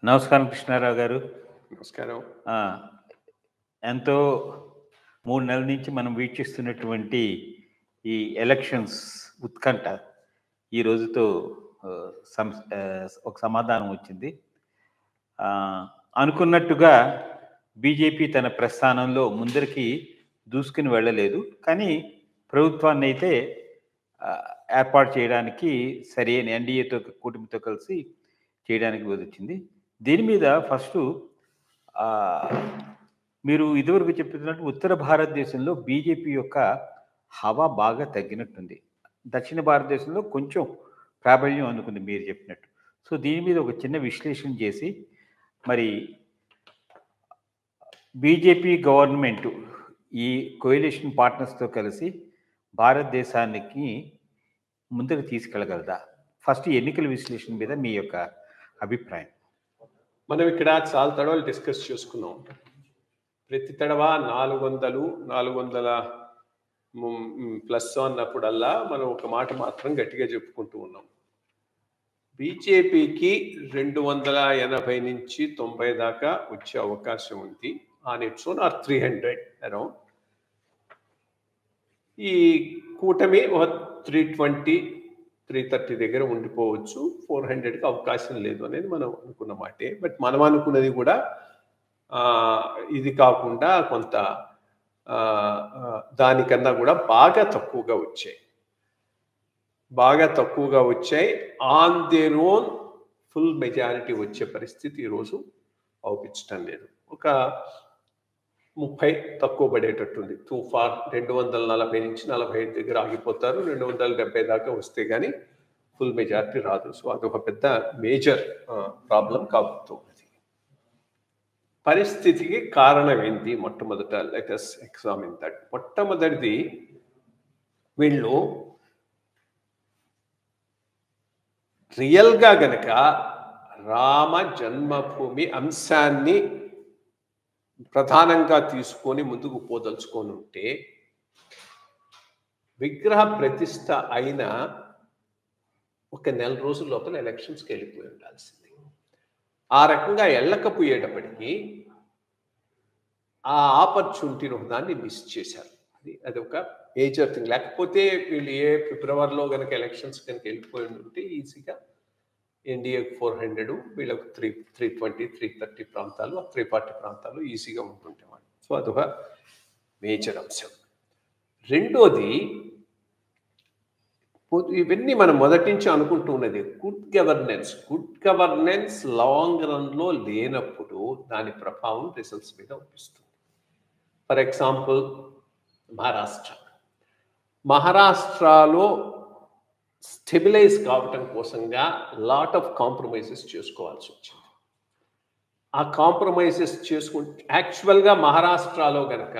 నమస్కారం కృష్ణారావు గారు నమస్కారం ఆ, ఎంతో మూడు నెలల నుంచి మనం వీక్షిస్తున్నటువంటి ఈ ఎలక్షన్స్ ఉత్కంఠ ఈ రోజుతో ఆ, సం- ఆ, ఒక సమాధానం వచ్చింది ఆ, అనుకున్నట్టుగా బీజేపీ తన ప్రస్థానంలో ముందరికి దూసుకుని వెళ్ళలేదు కానీ ప్రభుత్వాన్ని అయితే ఆ, ఏర్పాటు చేయడానికి సరి అయిన ఎన్డీఏతో కూటమితో కలిసి చేయడానికి వచ్చింది దీని మీద ఫస్ట్ ఆ, మీరు ఇదివరకు చెప్తున్నట్టు ఉత్తర భారతదేశంలో బీజేపీ యొక్క హవా బాగా తగ్గినట్టుంది దక్షిణ భారతదేశంలో కొంచెం ప్రాబల్యం అందుకుంది మీరు చెప్పినట్టు సో దీని మీద ఒక చిన్న విశ్లేషణ చేసి మరి బీజేపీ గవర్నమెంట్ ఈ కోయిలేషన్ పార్ట్నర్స్తో కలిసి భారతదేశానికి ముందుకు తీసుకెళ్ళగలదా ఫస్ట్ ఎన్నికల విశ్లేషణ మీద మీ యొక్క అభిప్రాయం మనం ఇక్కడ చాలా తడవలు డిస్కస్ చేసుకున్నాం ప్రతి తడవ నాలుగు వందలు నాలుగు వందల ప్లస్ అన్నప్పుడల్లా మనం ఒక మాట మాత్రం గట్టిగా చెప్పుకుంటూ ఉన్నాం బీజేపీకి రెండు వందల ఎనభై నుంచి తొంభై దాకా వచ్చే అవకాశం ఉంది on its own or three hundred around ఈ కూటమి ఒక త్రీ ట్వంటీ త్రీ థర్టీ దగ్గర ఉండిపోవచ్చు ఫోర్ హండ్రెడ్కి అవకాశం లేదు అనేది మనం అనుకున్న మాటే బట్ మనం అనుకున్నది కూడా ఆ, ఇది కాకుండా కొంత ఆ, ఆ, దానికన్నా కూడా బాగా తక్కువగా వచ్చాయి బాగా తక్కువగా వచ్చాయి on their own full majority వచ్చే పరిస్థితి ఈరోజు అవుపించటం లేదు ఒక ముప్పై తక్కువ పడేటట్టుంది టూ ఫార్ రెండు వందల నలభై నుంచి నలభై ఐదు దగ్గర ఆగిపోతారు రెండు వందల డెబ్బై దాకా వస్తే కానీ ఫుల్ మెజారిటీ రాదు సో అదొక పెద్ద మేజర్ ప్రాబ్లం కాబోతుంది పరిస్థితికి కారణం ఏంటి మొట్టమొదట లెటస్ ఎగ్జామిన్ దట్ మొట్టమొదటిది వీళ్ళు రియల్గా గనక రామ జన్మభూమి అంశాన్ని ప్రధానంగా తీసుకొని ముందుకు పోదలుచుకొని ఉంటే విగ్రహ ప్రతిష్ట అయిన ఒక నెల రోజుల లోపల ఎలక్షన్స్కి వెళ్ళిపోయి ఉండాల్సింది ఆ రకంగా వెళ్ళకపోయేటప్పటికీ ఆ ఆపర్చునిటీని ఒకదాన్ని మిస్ చేశారు అది అది ఒక మేజర్ థింగ్ లేకపోతే వీళ్ళు ఏ ఫిబ్రవరిలో కనుక ఎలక్షన్స్ కనుక వెళ్ళిపోయి ఉంటే ఈజీగా ఎన్డీఏకి ఫోర్ హండ్రెడ్ వీళ్ళకు three three twenty three thirty ప్రాంతాలు త్రీ ఫార్టీ ప్రాంతాలు ఈజీగా ఉంటుండేవాడు సో అదొక మేజర్ అంశం రెండోది పొ- ఇవన్నీ మనం మొదటి నుంచి అనుకుంటూ ఉన్నది good governance good governance long రన్లో లేనప్పుడు దాని ప్రభావం రిజల్ట్స్ మీద చూపిస్తుంది ఫర్ ఎగ్జాంపుల్ మహారాష్ట్ర మహారాష్ట్రలో స్టెబిలైజ్ కావటం కోసంగా లాట్ ఆఫ్ కాంప్రమైజెస్ చేసుకోవాల్సి వచ్చింది ఆ కాంప్రమైజెస్ చేసుకుంటే యాక్చువల్గా మహారాష్ట్రలో గనక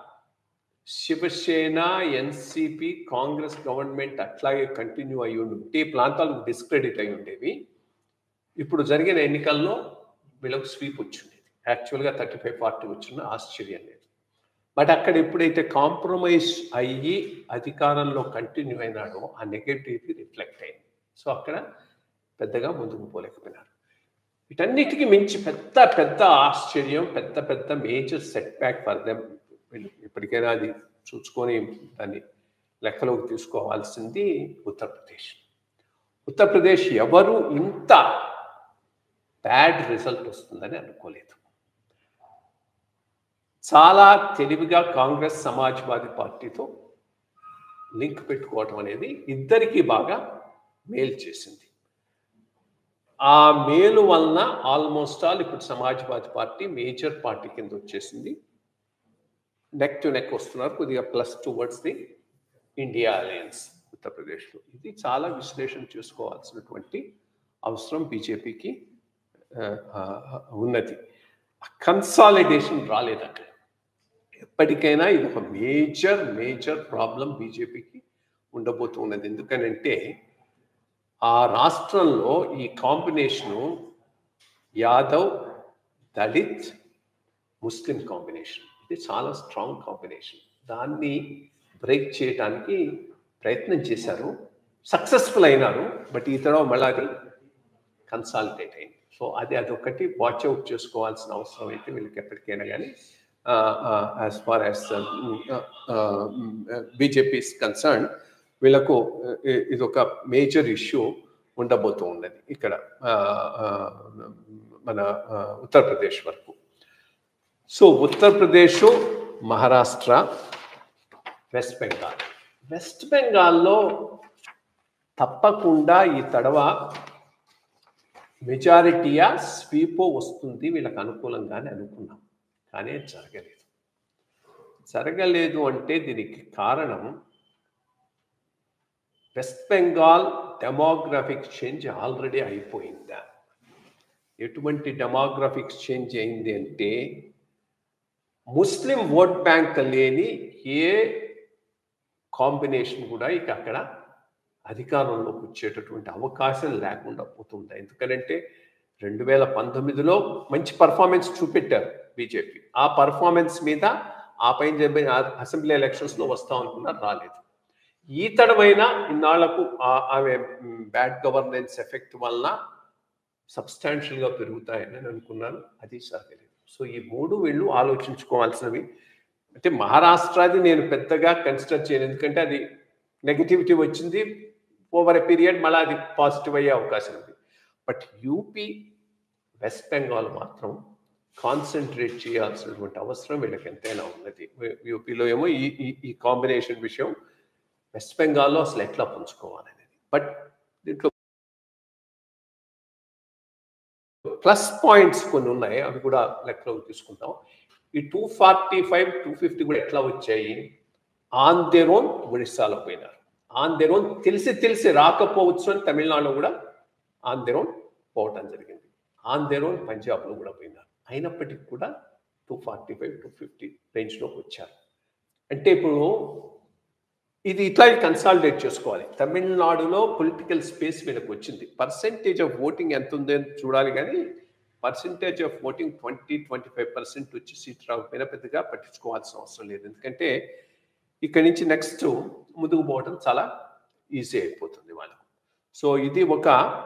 శివసేన ఎన్సిపి కాంగ్రెస్ గవర్నమెంట్ అట్లాగే కంటిన్యూ అయి ఉంటే ఈ ప్రాంతాలు డిస్క్రెడిట్ అయి ఉండేవి ఇప్పుడు జరిగిన ఎన్నికల్లో వీళ్ళకు స్వీప్ వచ్చిండేది యాక్చువల్గా థర్టీ ఫైవ్ ఫార్టీ వచ్చిన ఆశ్చర్యం లేదు బట్ అక్కడ ఎప్పుడైతే కాంప్రమైజ్ అయ్యి అధికారంలో కంటిన్యూ అయినాడో ఆ నెగటివిటీ రిఫ్లెక్ట్ అయింది సో అక్కడ పెద్దగా ముందుకు పోలేకపోయినారు వీటన్నిటికీ మించి పెద్ద పెద్ద ఆశ్చర్యం పెద్ద పెద్ద major set back for them వీళ్ళు ఇప్పటికైనా అది చూసుకొని దాన్ని లెక్కలోకి తీసుకోవాల్సింది ఉత్తరప్రదేశ్ ఉత్తరప్రదేశ్ ఎవరు ఇంత బ్యాడ్ రిజల్ట్ వస్తుందని అనుకోలేదు చాలా తెలివిగా కాంగ్రెస్ సమాజ్వాదీ పార్టీతో లింక్ పెట్టుకోవటం అనేది ఇద్దరికీ బాగా మేలు చేసింది ఆ మేలు వలన ఆల్మోస్ట్ ఆల్ ఇప్పుడు సమాజ్వాదీ పార్టీ మేజర్ పార్టీ కింద వచ్చేసింది నెక్ టు నెక్ వస్తున్నారు కొద్దిగా plus towards the India alliance ఉత్తరప్రదేశ్లో ఇది చాలా విశ్లేషణ చేసుకోవాల్సినటువంటి అవసరం బీజేపీకి ఉన్నది కన్సాలిడేషన్ రాలేదు అక్కడ ఎప్పటికైనా ఇది ఒక మేజర్ మేజర్ ప్రాబ్లం బీజేపీకి ఉండబోతున్నది ఎందుకనంటే ఆ రాష్ట్రంలో ఈ combination Yadav Dalit Muslim combination ఇది చాలా స్ట్రాంగ్ కాంబినేషన్ దాన్ని బ్రేక్ చేయడానికి ప్రయత్నం చేశారు సక్సెస్ఫుల్ అయినారు బట్ ఈ తడవ మళ్ళీ అది కన్సాలిడేట్ అయింది సో అది అదొకటి వాచ్ అవుట్ చేసుకోవాల్సిన అవసరం అయితే వీళ్ళకి ఎప్పటికైనా కానీ as far as BJP is concern వీళ్ళకు ఇ- ఇది ఒక మేజర్ ఇష్యూ ఉండబోతూ ఉన్నది ఇక్కడ ఆ, ఆ, మన ఆ, ఉత్తరప్రదేశ్ వరకు so Uttar Pradesh Maharashtra West Bengal West బెంగాల్లో తప్పకుండా ఈ తడవ మెజారిటీయా స్వీపో వస్తుంది వీళ్ళకి అనుకూలంగానే అనుకున్నాం కానీ అది జరగలేదు జరగలేదు అంటే దీనికి కారణం West Bengal demographic change already అయిపోయిందా ఎటువంటి డెమోగ్రఫిక్ చేంజ్ అయింది అంటే ముస్లిం ఓట్ బ్యాంక్ లేని ఏ కాంబినేషన్ కూడా ఇక అక్కడ అధికారంలోకి వచ్చేటటువంటి అవకాశం లేకుండా పోతుంది ఎందుకంటే రెండు వేల పంతొమ్మిదిలో మంచి పర్ఫార్మెన్స్ చూపెట్టారు బీజేపీ ఆ పర్ఫార్మెన్స్ మీద ఆ పైన జరిగిన అసెంబ్లీ ఎలక్షన్స్లో వస్తాం అనుకున్నారు రాలేదు ఈ తడమైన ఇన్నాళ్లకు ఆ- ఆమె బ్యాడ్ గవర్నెన్స్ ఎఫెక్ట్ వలన సబ్స్టాన్షియల్గా పెరుగుతాయని నేను అనుకున్నాను అది జరగలేదు సో ఈ మూడు వీళ్ళు ఆలోచించుకోవాల్సినవి అంటే మహారాష్ట్రది నేను పెద్దగా కన్సిడర్ చేయను ఎందుకంటే అది నెగటివిటీ వచ్చింది ఓవర్ ఎ పీరియడ్ మళ్ళీ అది పాజిటివ్ అయ్యే అవకాశం ఉంది బట్ యూపీ వెస్ట్ బెంగాల్ మాత్రం కాన్సన్ట్రేట్ చేయాల్సినటువంటి అవసరం వీళ్ళకి ఎంతైనా ఉన్నది యూపీలో ఏమో ఈ ఈ ఈ కాంబినేషన్ విషయం వెస్ట్ బెంగాల్లో అసలు ఎట్లా పుంజుకోవాలనేది బట్ దీంట్లో ప్లస్ పాయింట్స్ కొన్ని ఉన్నాయి అవి కూడా లెక్కలోకి తీసుకుంటాం ఈ two forty five two fifty కూడా ఎట్లా వచ్చాయి ఆన్ దేర్ ఓన్ ఒడిస్సాలో పోయినారు ఆన్ దేర్ ఓన్ తెలిసి తెలిసి రాకపోవచ్చు అని తమిళనాడులో కూడా ఆన్ దేర్ ఓన్ పోవటం జరిగింది ఆన్ దేర్ ఓన్ పంజాబ్లో కూడా పోయినారు అయినప్పటికీ కూడా two forty five two fifty రేంజ్లోకి వచ్చారు అంటే ఇప్పుడు ఇది ఇట్లా కన్సాలిడేట్ చేసుకోవాలి తమిళనాడులో పొలిటికల్ స్పేస్ వీళ్ళకి వచ్చింది పర్సెంటేజ్ ఆఫ్ ఓటింగ్ ఎంత ఉందో చూడాలి కానీ percentage of voting twenty twenty five percent వచ్చి సీట్ రాకపోయినా పెద్దగా పట్టించుకోవాల్సిన అవసరం లేదు ఎందుకంటే ఇక్కడి నుంచి నెక్స్ట్ ముందుకు పోవడం చాలా ఈజీ అయిపోతుంది వాళ్ళకు సో ఇది ఒక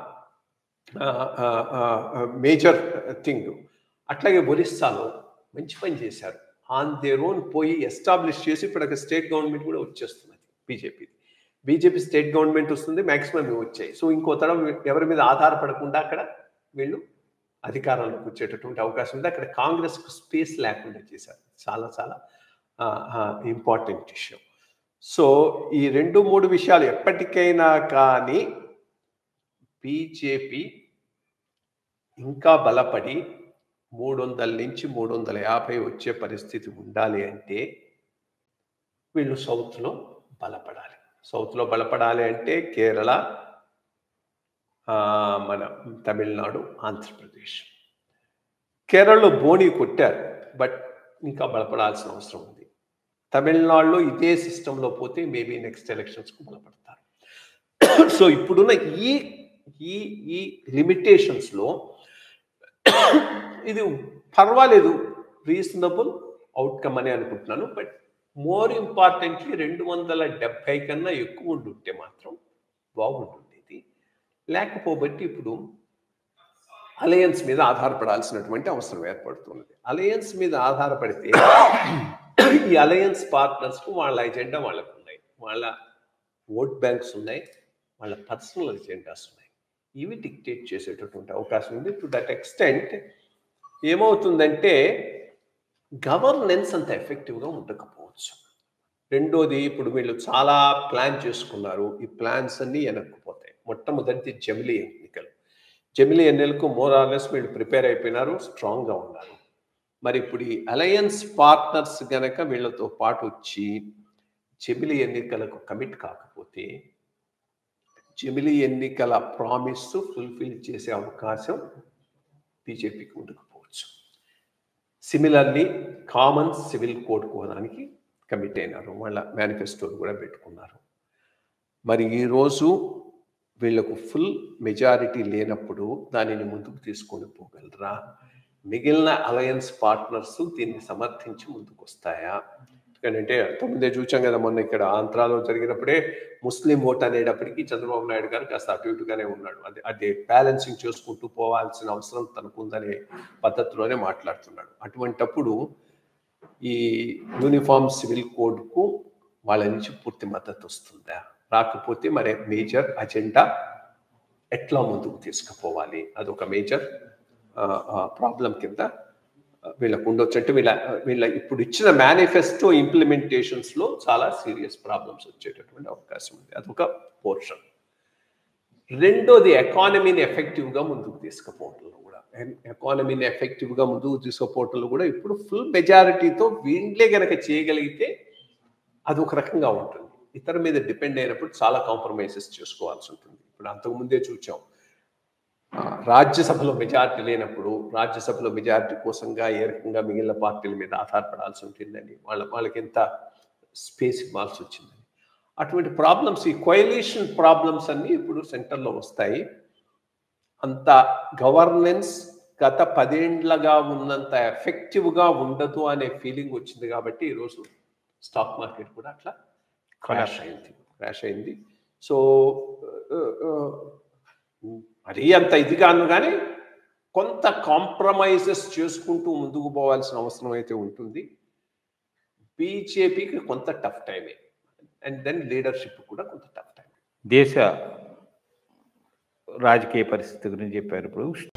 మేజర్ థింగ్ అట్లాగే ఒరిస్సాలో మంచి పని చేశారు ఆన్ దేర్ ఓన్ పోయి ఎస్టాబ్లిష్ చేసి ఇప్పుడు అక్కడ స్టేట్ గవర్నమెంట్ కూడా వచ్చేస్తున్నది బీజేపీ బీజేపీ స్టేట్ గవర్నమెంట్ వస్తుంది మ్యాక్సిమం ఇవి వచ్చాయి సో ఇంకో తరం ఎవరి మీద ఆధారపడకుండా అక్కడ వీళ్ళు అధికారంలోకి వచ్చేటటువంటి అవకాశం ఉంది అక్కడ కాంగ్రెస్ స్పేస్ లేకుండా చేశారు చాలా చాలా ఇంపార్టెంట్ ఇష్యూ సో ఈ రెండు మూడు విషయాలు ఎప్పటికైనా కానీ బీజేపీ ఇంకా బలపడి మూడు వందల నుంచి మూడు వందల యాభై వచ్చే పరిస్థితి ఉండాలి అంటే వీళ్ళు సౌత్లో బలపడాలి సౌత్లో బలపడాలి అంటే కేరళ ఆ, మన తమిళనాడు ఆంధ్రప్రదేశ్ కేరళలో బోని కొట్టారు బట్ ఇంకా బలపడాల్సిన అవసరం ఉంది తమిళనాడులో ఇదే సిస్టంలో పోతే మేబీ నెక్స్ట్ ఎలక్షన్స్కు బలపడతారు సో ఇప్పుడున్న ఈ ఈ ఈ లిమిటేషన్స్లో ఇది పర్వాలేదు రీజనబుల్ అవుట్కమ్ అని అనుకుంటున్నాను బట్ మోర్ ఇంపార్టెంట్లీ రెండు వందల డెబ్బై కన్నా ఎక్కువ ఉండుంటే మాత్రం బాగుంటుండేది లేకపోబట్టి ఇప్పుడు అలయన్స్ మీద ఆధారపడాల్సినటువంటి అవసరం ఏర్పడుతున్నది అలయన్స్ మీద ఆధారపడితే ఈ అలయన్స్ పార్ట్నర్స్కు వాళ్ళ ఎజెండా వాళ్ళకు ఉన్నాయి వాళ్ళ ఓట్ బ్యాంక్స్ ఉన్నాయి వాళ్ళ పర్సనల్ ఎజెండాస్ ఉన్నాయి ఇవి డిక్టేట్ చేసేటటువంటి అవకాశం ఉంది టు దట్ ఎక్స్టెంట్ ఏమవుతుందంటే గవర్నెన్స్ అంత ఎఫెక్టివ్గా ఉండకపోవచ్చు రెండోది ఇప్పుడు వీళ్ళు చాలా ప్లాన్ చేసుకున్నారు ఈ ప్లాన్స్ అన్నీ వెనక్కిపోతాయి మొట్టమొదటిది జమిలీ ఎన్నికలు జమిలీ ఎన్నికలకు మోరార్లెస్ వీళ్ళు ప్రిపేర్ అయిపోయినారు స్ట్రాంగ్గా ఉన్నారు మరి ఇప్పుడు ఈ అలయన్స్ పార్ట్నర్స్ గనక వీళ్ళతో పాటు వచ్చి జమిలీ ఎన్నికలకు కమిట్ కాకపోతే జమిలీ ఎన్నికల ప్రామిస్ ఫుల్ఫిల్ చేసే అవకాశం బీజేపీకి ఉండకపోవచ్చు సిమిలర్లీ కామన్ సివిల్ కోడ్ కోదానికి కమిట్ అయినారు వాళ్ళ మేనిఫెస్టోలు కూడా పెట్టుకున్నారు మరి ఈరోజు వీళ్లకు ఫుల్ మెజారిటీ లేనప్పుడు దానిని ముందుకు తీసుకొని పోగలరా మిగిలిన అలయన్స్ పార్ట్నర్స్ దీన్ని సమర్థించి ముందుకు వస్తాయా ఎందుకంటే తొమ్మిదే చూచాం కదా మొన్న ఇక్కడ ఆంధ్రాలో జరిగినప్పుడే ముస్లిం ఓట్ అనేటప్పటికీ చంద్రబాబు నాయుడు గారు కాస్త అటు ఇటుగానే ఉన్నాడు అది అది బ్యాలెన్సింగ్ చేసుకుంటూ పోవాల్సిన అవసరం తనకు ఉందనే పద్ధతిలోనే మాట్లాడుతున్నాడు అటువంటప్పుడు ఈ యూనిఫామ్ సివిల్ కోడ్కు వాళ్ళ నుంచి పూర్తి మద్దతు వస్తుందా రాకపోతే మరి మేజర్ అజెండా ఎట్లా ముందుకు తీసుకుపోవాలి అదొక మేజర్ ప్రాబ్లం కింద ఆ, వీళ్ళకు ఉండొచ్చు అంటే వీళ్ళ వీళ్ళ ఇప్పుడు ఇచ్చిన మేనిఫెస్టో ఇంప్లిమెంటేషన్స్లో చాలా సీరియస్ ప్రాబ్లమ్స్ వచ్చేటటువంటి అవకాశం ఉంది అదొక పోర్షన్ రెండోది ఎకానమీని ఎఫెక్టివ్గా ముందుకు తీసుకుపోవటంలో కూడా ఎకానమీని ఎఫెక్టివ్గా ముందుకు తీసుకుపోవటంలో కూడా ఇప్పుడు ఫుల్ మెజారిటీతో వీళ్ళే గనక చేయగలిగితే అది ఒక రకంగా ఉంటుంది ఇతర మీద డిపెండ్ అయినప్పుడు చాలా కాంప్రమైజెస్ చేసుకోవాల్సి ఉంటుంది ఇప్పుడు అంతకుముందే చూచాం ఆ, రాజ్యసభలో మెజారిటీ లేనప్పుడు రాజ్యసభలో మెజారిటీ కోసంగా ఏ రకంగా మిగిలిన పార్టీల మీద ఆధారపడాల్సి ఉంటుందని వాళ్ళ వాళ్ళకి ఎంత స్పేస్ ఇవ్వాల్సి వచ్చిందని అటువంటి ప్రాబ్లమ్స్ ఈ కొయిలేషన్ ప్రాబ్లమ్స్ అన్నీ ఇప్పుడు సెంటర్లో వస్తాయి అంత గవర్నెన్స్ గత పదేండ్లగా ఉన్నంత ఎఫెక్టివ్గా ఉండదు అనే ఫీలింగ్ వచ్చింది కాబట్టి ఈరోజు స్టాక్ మార్కెట్ కూడా అట్లా క్రాష్ అయింది క్రాష్ అయింది సో మరీ అంత ఇదిగాను కానీ కొంత కాంప్రమైజెస్ చేసుకుంటూ ముందుకు పోవాల్సిన అవసరం అయితే ఉంటుంది బీజేపీకి కొంత టఫ్ టైమే అండ్ దెన్ లీడర్షిప్ కూడా కొంత టఫ్ టైం దేశ రాజకీయ పరిస్థితి గురించి చెప్పారు ఇప్పుడు